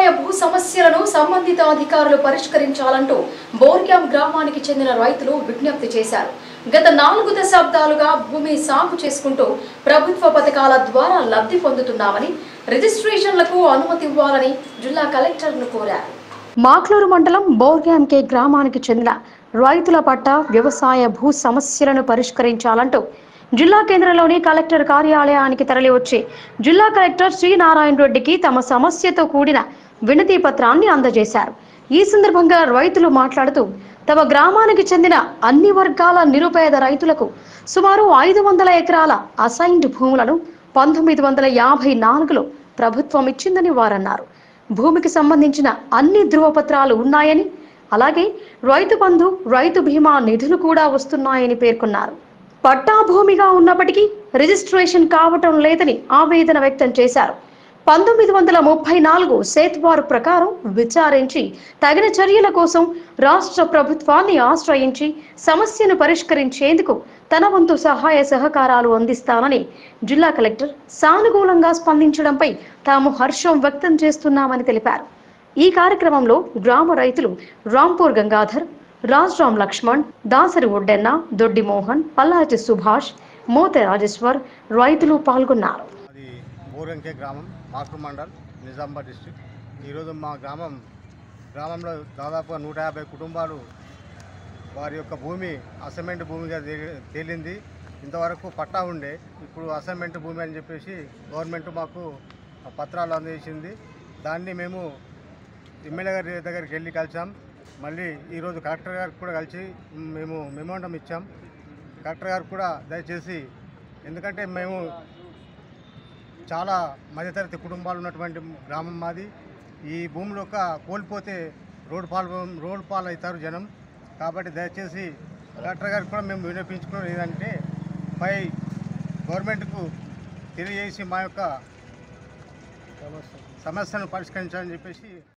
వ్యవసాయ భూ సమస్యలను సంబంధిత అధికారులు పరిష్కరించాలంటూ బోర్గ్యాం గ్రామానికి చెందిన రైతులు విజ్ఞప్తి చేశారు గత నాలుగు దశాబ్దాలుగా భూమి సాగు చేసుకుంటూ ప్రభుత్వ పథకాల ద్వారా లబ్ధి పొందుతున్నామని రిజిస్ట్రేషన్లకు అనుమతి ఇవ్వాలని జిల్లా కలెక్టర్ను కోరారు మాక్లూరు మండలం బోర్గ్యాంకే గ్రామానికి చెందిన రైతుల పట్ల వ్యవసాయ భూ సమస్యలను పరిష్కరించాలంటూ జిల్లా కేంద్రంలోని కలెక్టర్ కార్యాలయానికి తరలివచ్చి జిల్లా కలెక్టర్ శ్రీ నారాయణ రెడ్డికి తమ సమస్యతో కూడిన వినతి పత్రాన్ని అందజేశారు ఈ సందర్భంగా రైతులు మాట్లాడుతూ తమ గ్రామానికి చెందిన అన్ని వర్గాల నిరుపేద రైతులకు సుమారు ఐదు వందల ఎకరాల అసైన్డ్ భూములను పంతొమ్మిది వందల యాభై నాలుగులో ప్రభుత్వం ఇచ్చిందని వారన్నారు భూమికి సంబంధించిన అన్ని ధృవపత్రాలు ఉన్నాయని అలాగే రైతు బంధు రైతు బీమా నిధులు కూడా వస్తున్నాయని పేర్కొన్నారు పట్టా భూమిగా ఉన్నప్పటికీ రిజిస్ట్రేషన్ కావటం లేదని ఆవేదన వ్యక్తం చేశారు పంతొమ్మిది వందల ముప్పై నాలుగు సేత్వారు ప్రకారం విచారించి తగిన చర్యల కోసం రాష్ట్ర ప్రభుత్వాన్ని ఆశ్రయించి సమస్యను పరిష్కరించేందుకు తన వంతు సహాయ సహకారాలు అందిస్తానని జిల్లా కలెక్టర్ సానుకూలంగా స్పందించడంపై తాము హర్షం వ్యక్తం చేస్తున్నామని తెలిపారు ఈ కార్యక్రమంలో గ్రామ రైతులు రాంపూర్ గంగాధర్ రాజ్రామ్ లక్ష్మణ్ దాసరి ఒడ్డెన్న దొడ్డి మోహన్ పల్లాటి సుభాష్ మోతే రాజేశ్వర్ రైతులు పాల్గొన్నారు అది బోరంకే గ్రామం మాకు మండల్ నిజామాబాద్ డిస్టిక్ ఈరోజు మా గ్రామం గ్రామంలో దాదాపుగా నూట యాభై కుటుంబాలు వారి యొక్క భూమి అసైన్మెంట్ భూమిగా తే- తేలింది ఇంతవరకు పట్టా ఉండే ఇప్పుడు అసైన్మెంట్ భూమి అని చెప్పేసి గవర్నమెంట్ మాకు పత్రాలు అందజేసింది దాన్ని మేము ఎమ్మెల్యే గారి దగ్గరికి వెళ్ళి కలిసాం మళ్ళీ ఈరోజు కలెక్టర్ గారికి కూడా కలిసి మేము మెమోండం ఇచ్చాం కలెక్టర్ గారు కూడా దయచేసి ఎందుకంటే మేము చాలా మధ్యతరగతి కుటుంబాలు ఉన్నటువంటి గ్రామం మాది ఈ భూములు ఒక కోల్పోతే రోడ్డు పాలు రోడ్డు పాలు అవుతారు జనం కాబట్టి దయచేసి కలెక్టర్ గారికి కూడా మేము వినిపించుకున్నది ఏంటంటే పై గవర్నమెంట్కు తెలియజేసి మా యొక్క సమస్యను పరిష్కరించాలని చెప్పేసి